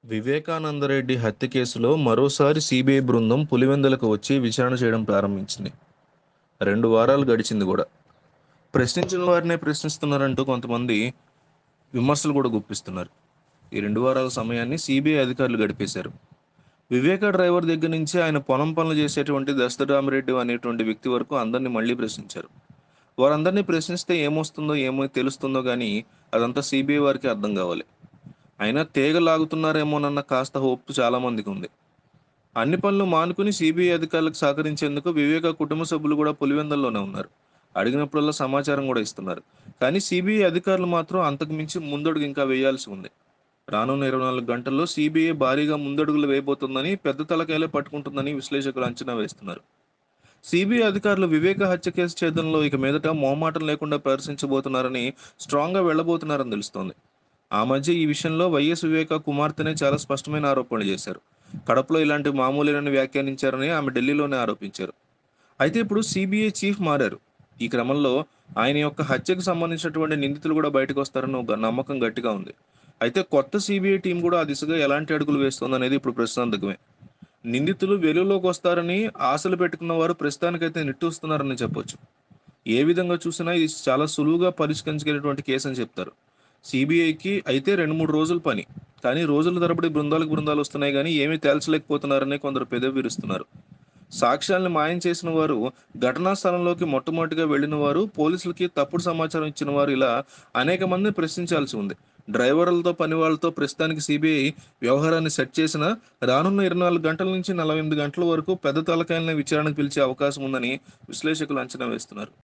వివేకానందరెడ్డి హత్య కేసులో మరోసారి సీబీఐ బృందం పులివెందులకు వచ్చి విచారణ చేయడం ప్రారంభించింది రెండు వారాలు గడిచింది కూడా ప్రశ్నించిన వారినే ప్రశ్నిస్తున్నారంటూ కొంతమంది విమర్శలు కూడా గుప్పిస్తున్నారు ఈ రెండు వారాల సమయాన్ని సిబిఐ అధికారులు గడిపేశారు వివేక డ్రైవర్ దగ్గర నుంచి ఆయన పొలం పనులు చేసేటువంటి దశరామరెడ్డి అనేటువంటి వ్యక్తి వరకు అందరినీ మళ్ళీ ప్రశ్నించారు వారందరినీ ప్రశ్నిస్తే ఏమొస్తుందో ఏమో తెలుస్తుందో కానీ అదంతా సిబిఐ వారికి అర్థం కావాలి అయినా తీగ లాగుతున్నారేమోనన్న కాస్త హోప్ చాలా మందికి ఉంది అన్ని పనులు మానుకుని సిబిఐ అధికారులకు సహకరించేందుకు వివేక కుటుంబ సభ్యులు కూడా పులివెందల్లోనే ఉన్నారు అడిగినప్పుడల్లా సమాచారం కూడా ఇస్తున్నారు కానీ సిబిఐ అధికారులు మాత్రం అంతకు మించి ముందడుగు ఇంకా వేయాల్సి ఉంది రానున్న ఇరవై నాలుగు గంటల్లో సిబిఐ భారీగా ముందడుగులు వేయబోతుందని పెద్ద తలకాయలే పట్టుకుంటుందని విశ్లేషకులు అంచనా వేస్తున్నారు సిబిఐ అధికారులు వివేక హత్య కేసు ఛేదనలో ఇక మీదట మోమాటం లేకుండా ప్రదర్శించబోతున్నారని స్ట్రాంగ్గా వెళ్ళబోతున్నారని తెలుస్తోంది ఆ మధ్య ఈ విషయంలో వైఎస్ వివేక కుమార్తెనే చాలా స్పష్టమైన ఆరోపణలు చేశారు కడపలో ఇలాంటి మామూలేనని వ్యాఖ్యానించారని ఆమె ఢిల్లీలోనే ఆరోపించారు అయితే ఇప్పుడు సిబిఐ చీఫ్ మారారు ఈ క్రమంలో ఆయన యొక్క హత్యకు సంబంధించినటువంటి నిందితులు కూడా బయటకు వస్తారని ఒక నమ్మకం గట్టిగా ఉంది అయితే కొత్త సిబిఐ టీం కూడా ఆ దిశగా ఎలాంటి అడుగులు వేస్తుంది అనేది ఇప్పుడు ప్రశ్నార్థకమే నిందితులు వెలుగులోకి వస్తారని ఆశలు పెట్టుకున్న వారు ప్రస్తుతానికైతే నిట్టూస్తున్నారని చెప్పొచ్చు ఏ విధంగా చూసినా ఇది చాలా సులువుగా పరిష్కరించగలిగినటువంటి కేసు అని చెప్తారు సిబిఐకి అయితే రెండు మూడు రోజుల పని కానీ రోజుల తరబడి బృందాలకు బృందాలు వస్తున్నాయి కానీ ఏమీ తేల్చలేకపోతున్నారని కొందరు పెదవి విరుస్తున్నారు సాక్ష్యాలను మాయం చేసిన వారు ఘటనా స్థలంలోకి మొట్టమొదటిగా వెళ్ళిన వారు పోలీసులకి తప్పుడు సమాచారం ఇచ్చిన వారు ఇలా అనేక మందిని ప్రశ్నించాల్సి ఉంది డ్రైవర్లతో పని వాళ్ళతో ప్రస్తుతానికి సిబిఐ వ్యవహారాన్ని సెట్ చేసిన రానున్న ఇరవై నాలుగు గంటల నుంచి నలభై ఎనిమిది గంటల వరకు పెద్ద తలకాయలని విచారణకు పిలిచే అవకాశం ఉందని విశ్లేషకులు అంచనా వేస్తున్నారు